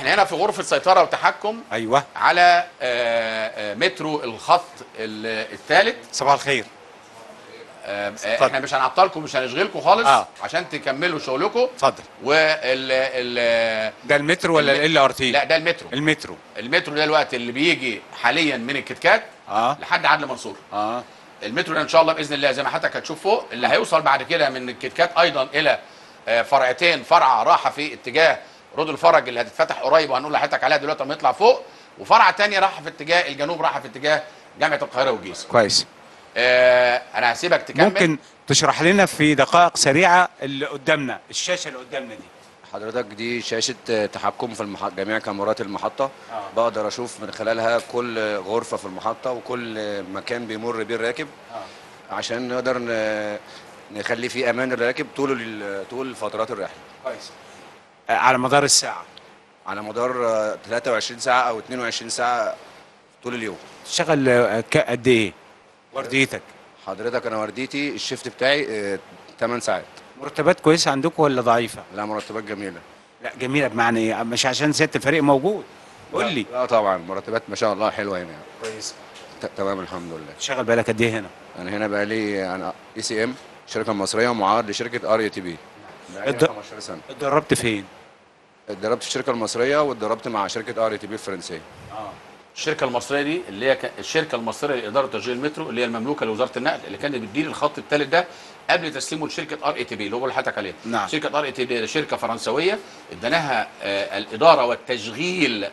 احنا هنا في غرفه سيطره وتحكم ايوه على آه، آه، مترو الخط الثالث صباح الخير اتفضل. احنا مش هنعطلكم مش هنشغلكم خالص آه. عشان تكملوا شغلكم اتفضل وال ال ده المترو ولا ال ار تي لا ده المترو المترو المترو ده الوقت اللي بيجي حاليا من الكتكات اه لحد عدلي منصور اه المترو ده ان شاء الله باذن الله زي ما حضرتك هتشوف فوق اللي هيوصل بعد كده من الكتكات ايضا الى آه، فرعتين فرع راحه في اتجاه رود الفرج اللي هتتفتح قريب وهنقول لحضرتك عليها دلوقتي لما يطلع فوق وفرع تاني راح في اتجاه الجنوب راح في اتجاه جامعه القاهره والجيزه كويس آه انا هسيبك تكمل ممكن تشرح لنا في دقائق سريعه اللي قدامنا الشاشه اللي قدامنا دي حضرتك دي شاشة تحكم في المح... جميع كاميرات المحطة آه. بقدر أشوف من خلالها كل غرفة في المحطة وكل مكان بيمر بيه الراكب عشان نقدر ن... نخلي فيه أمان الراكب طول ال... طول فترات الرحلة كويس على مدار الساعه على مدار آه، 23 ساعة أو 22 ساعة طول اليوم تشتغل آه، ك- قد ايه ورديتك حضرتك أنا ورديتي الشيفت بتاعي آه، 8 ساعات مرتبات كويسه عندكم ولا ضعيفه لا مرتبات جميلة لا جميله بمعنى ايه مش عشان سياده الفريق موجود قول لي لا طبعا مرتبات ما شاء الله حلوة هنا كويس ت- تمام الحمد لله تشتغل بالك قد ايه هنا انا هنا بقى لي انا اي سي ام شركه مصريه معارض لشركه ار اي تي بي الد- 15 سنه اتدربت فين اتدربت في الشركه المصريه واتدربت مع شركه ار اي تي بي الفرنسيه الشركه المصريه دي اللي هي ك- الشركه المصريه لاداره تشغيل المترو اللي هي المملوكه لوزاره النقل اللي كانت بتدير الخط الثالث ده قبل تسليمه لشركه ار اي تي بي اللي هو اللي حضرتك عليه نعم. شركه ار اي تي بي شركه فرنسويه اديناها آه، الاداره والتشغيل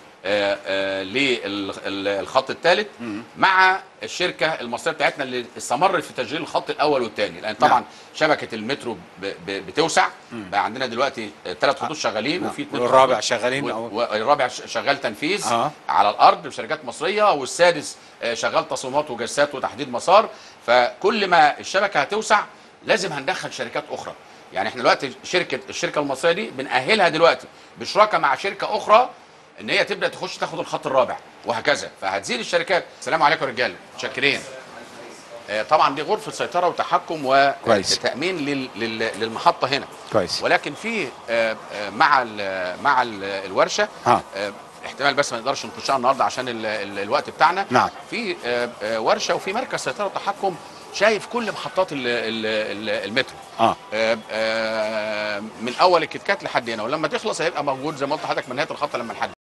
للخط الثالث مع الشركه المصريه بتاعتنا اللي استمرت في تشغيل الخط الاول والثاني لان طبعا نعم. شبكه المترو ب- ب- بتوسع بقى عندنا دلوقتي ثلاث خطوط شغالين نعم. وفي اتنين والرابع خطوط. شغالين و- أو- والرابع ش- شغال تنفيذ آه. على الارض بشركات مصريه والسادس آه، شغال تصميمات وجسات وتحديد مسار فكل ما الشبكه هتوسع لازم هندخل شركات اخرى يعني احنا دلوقتي شركه الشركه المصريه دي بنأهلها دلوقتي بشراكه مع شركه اخرى ان هي تبدا تخش تاخد الخط الرابع وهكذا فهتزيد الشركات السلام عليكم يا رجاله متشكرين آه، طبعا دي غرفه سيطره وتحكم كويس. وتامين لل- لل- للمحطه هنا كويس ولكن في آه، آه، مع ال مع ال الورشه ها. آه، احتمال بس ما نقدرش نخشها النهارده عشان ال ال الوقت بتاعنا نعم. في آه، آه، ورشه وفي مركز سيطره وتحكم شايف كل محطات ال ال ال المترو اه آه، آه، من اول الكتكات لحد هنا ولما تخلص هيبقى موجود زي ما قلت لحضرتك من نهايه الخط لما نحدد